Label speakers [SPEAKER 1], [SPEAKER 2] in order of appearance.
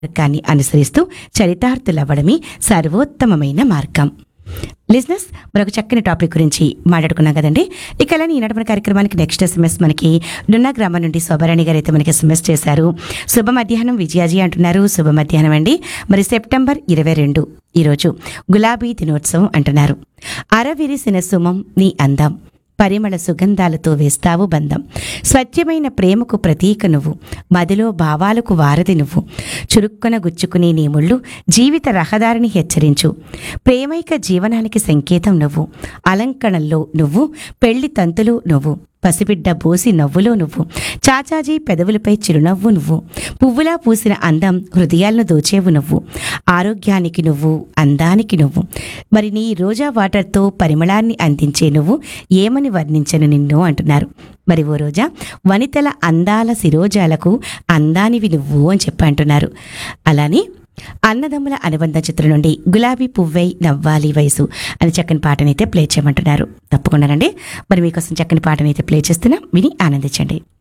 [SPEAKER 1] మార్గాన్ని అనుసరిస్తూ చరితార్థులవ్వడమే సర్వోత్తమమైన మార్గం లిజినెస్ మరొక చక్కని టాపిక్ గురించి మాట్లాడుకున్నాం కదండి ఇక అలానే ఈనాటి మన కార్యక్రమానికి నెక్స్ట్ ఎస్ఎంఎస్ మనకి నున్నా గ్రామం నుండి శోభారాణి గారు అయితే మనకి ఎస్ఎంఎస్ చేశారు శుభ మధ్యాహ్నం విజయాజీ అంటున్నారు శుభ మధ్యాహ్నం అండి మరి సెప్టెంబర్ ఇరవై రెండు ఈరోజు గులాబీ దినోత్సవం అంటున్నారు అరవిరిసిన సుమం నీ అందం పరిమళ సుగంధాలతో వేస్తావు బంధం స్వచ్ఛమైన ప్రేమకు ప్రతీక నువ్వు మదిలో భావాలకు వారధి నువ్వు చురుక్కున గుచ్చుకునే నీ ముళ్ళు జీవిత రహదారిని హెచ్చరించు ప్రేమైక జీవనానికి సంకేతం నువ్వు అలంకరణలో నువ్వు పెళ్లి తంతులు నువ్వు పసిబిడ్డ బోసి నవ్వులో నువ్వు చాచాజీ పెదవులపై చిరునవ్వు నువ్వు పువ్వులా పూసిన అందం హృదయాలను దోచేవు నువ్వు ఆరోగ్యానికి నువ్వు అందానికి నువ్వు మరి నీ రోజా వాటర్తో పరిమళాన్ని అందించే నువ్వు ఏమని వర్ణించను నిన్ను అంటున్నారు మరి ఓ రోజా వనితల అందాల శిరోజాలకు అందానివి నువ్వు అని చెప్పి అంటున్నారు అలానే అన్నదమ్ముల అనుబంధ చిత్రం నుండి గులాబీ పువ్వై నవ్వాలి వయసు అని చక్కని పాటనైతే ప్లే చేయమంటున్నారు తప్పకుండా రండి మరి మీకోసం చక్కని పాటనైతే ప్లే చేస్తున్నాం విని ఆనందించండి